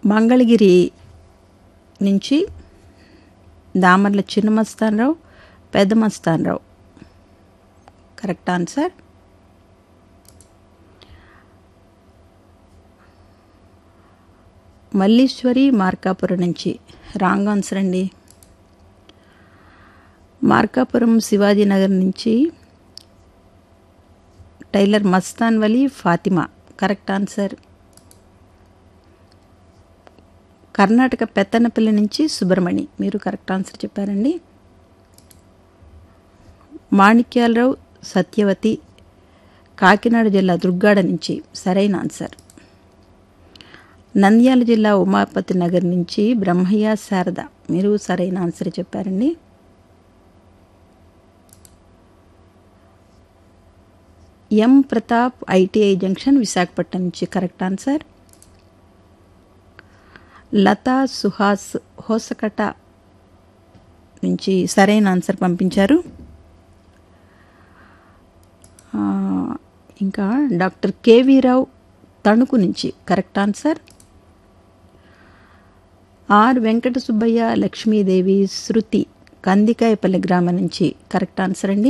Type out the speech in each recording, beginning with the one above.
మంగళగిరి నుంచి దామర్ల చిన్న మస్తానరావు పెద్ద మస్తానరావు కరెక్ట్ ఆన్సర్ మల్లీశ్వరి మార్కాపురం నుంచి రాంగ్ ఆన్సర్ అండి మార్కాపురం శివాజీనగర్ నుంచి tailor Mastan Vali Fatima correct answer Karnataka Pettanapalli నుంచి సుబ్రమణి మీరు కరెక్ట్ ఆన్సర్ చెప్పారండి మాణిక్యాలరావు సత్యవతి కాకినాడ జిల్లా దుర్గాడ నుంచి సరైన ఆన్సర్ నంద్యాల జిల్లా ఉమాపతి నగర్ నుంచి బ్రహ్మయ్య శారద మీరు సరైన ఆన్సర్ చెప్పారండి M Pratap ITI junction Visakhapatnam నుంచి కరెక్ట్ ఆన్సర్ లతా సుహాస్ హోసకట నుంచి సరైన ఆన్సర్ పంపించారు ఆ, ఇంకా డాక్టర్ కేవీ రావు తణుకు నుంచి correct answer R Venkata Subbaiah Lakshmidevi Shruti Kandikayapalli గ్రామం నుంచి కరెక్ట్ ఆన్సర్ అండి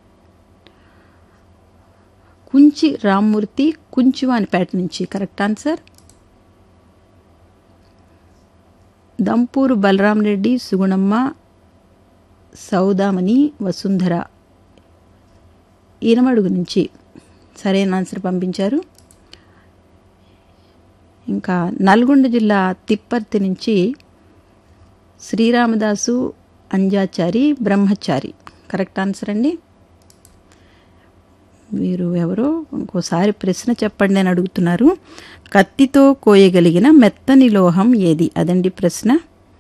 కుంచి రామ్మూర్తి కుంచువానిపేట నుంచి కరెక్ట్ ఆన్సర్ దంపూరు బలరాం రెడ్డి సుగుణమ్మ సౌదామణి వసుంధర ఈనమడుగు నుంచి సరైన ఆన్సర్ పంపించారు ఇంకా నల్గొండ జిల్లా తిప్పర్తి నుంచి శ్రీరామదాసు అంజాచారి బ్రహ్మచారి కరెక్ట్ ఆన్సర్ అండి మీరు ఎవరో ఇంకోసారి ప్రశ్న చెప్పండి అని అడుగుతున్నారు కత్తితో కోయగలిగిన మెత్తని లోహం ఏది అదండి ప్రశ్న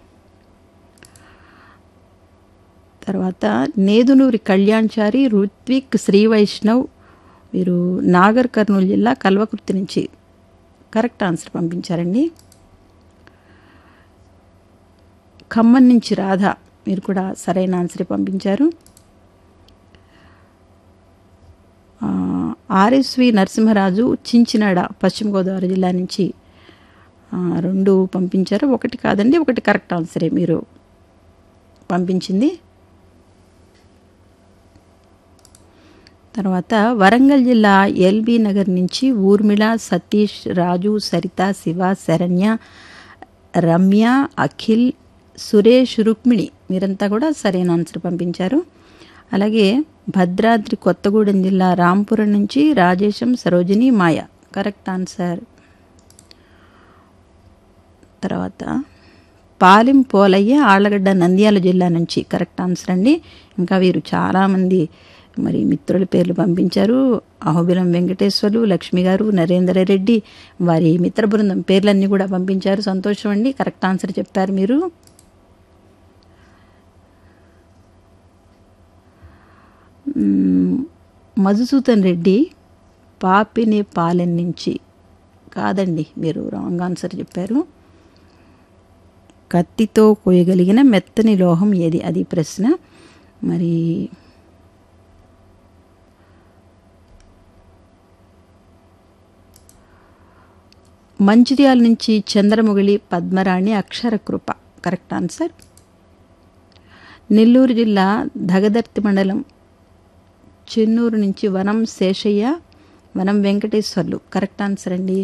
తర్వాత నేదునూరి కళ్యాణ్చారి రుత్విక్ శ్రీ వైష్ణవ్ వీరు నాగర్ కర్నూలు జిల్లా కల్వకుర్తి నుంచి కరెక్ట్ ఆన్సర్ పంపించారండి ఖమ్మం నుంచి రాధ మీరు కూడా సరైన ఆన్సర్ పంపించారు ఆ, ఆర్ఎస్వి నరసింహరాజు చించినాడ పశ్చిమ గోదావరి జిల్లా నుంచి ఆ, రెండు పంపించారు ఒకటి కాదండి ఒకటి కరెక్ట్ ఆన్సరే మీరు పంపించింది తర్వాత వరంగల్ జిల్లా ఎల్బీ నగర్ నుంచి ఊర్మిళ సతీష్ రాజు సరిత శివ శరణ్య రమ్య అఖిల్ సురేష్ రుక్మిణి మీరంతా కూడా సరైన ఆన్సర్ పంపించారు అలాగే భద్రాద్రి కొత్తగూడెం జిల్లా రాంపురం నుంచి రాజేశం సరోజిని మాయ కరెక్ట్ ఆన్సర్ తర్వాత పాలెం పోలయ్య ఆళ్ళగడ్డ నంద్యాల జిల్లా నుంచి కరెక్ట్ ఆన్సర్ అండి ఇంకా వీరు చాలామంది మరి మిత్రుల పేర్లు పంపించారు అహోబిలం వెంకటేశ్వర్లు లక్ష్మి గారు నరేందర్ రెడ్డి వారి మిత్ర బృందం పేర్లన్నీ కూడా పంపించారు సంతోషం అండి కరెక్ట్ ఆన్సర్ చెప్పారు మీరు మ్మ్, మధుసూదన్ రెడ్డి పాపినే పాలెన్ నుంచి కాదండి మీరు రాంగ్ ఆన్సర్ చెప్పారు కత్తితో కోయగలిగిన మెత్తని లోహం ఏది అది ప్రశ్న మరి మంచిర్యాల నుంచి చంద్రముగిలి పద్మరాణి అక్షరకృప కరెక్ట్ ఆన్సర్ నెల్లూరు జిల్లా దగదర్తి మండలం చెన్నూరు నుంచి వనం శేషయ్య వనం వెంకటేశ్వర్లు కరెక్ట్ ఆన్సర్ అండి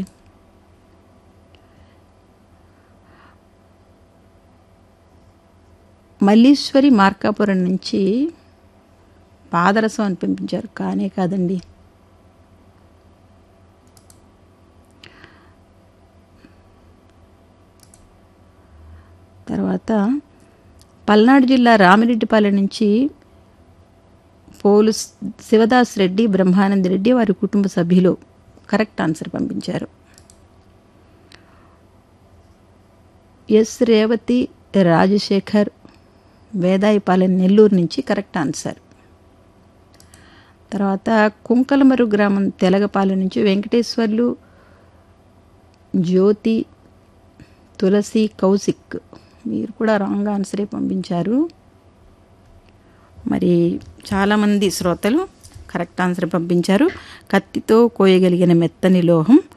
మల్లీశ్వరి మార్కాపురం నుంచి పాదరసం అని పంపించారు కానే కాదండి తర్వాత పల్నాడు జిల్లా రామిరెడ్డిపాలెం నుంచి పోలు శివదాస్ రెడ్డి బ్రహ్మానంద రెడ్డి వారి కుటుంబ సభ్యులు కరెక్ట్ ఆన్సర్ పంపించారు ఎస్ రేవతి రాజశేఖర్ వేదాయిపాలెం నెల్లూరు నుంచి కరెక్ట్ ఆన్సర్ తర్వాత కుంకలమరు గ్రామం తెలగపాలెం నుంచి వెంకటేశ్వర్లు జ్యోతి తులసి కౌశిక్ మీరు కూడా రాంగ్ ఆన్సరే పంపించారు మరి చాలామంది శ్రోతలు కరెక్ట్ ఆన్సర్ పంపించారు కత్తితో కోయగలిగిన మెత్తని లోహం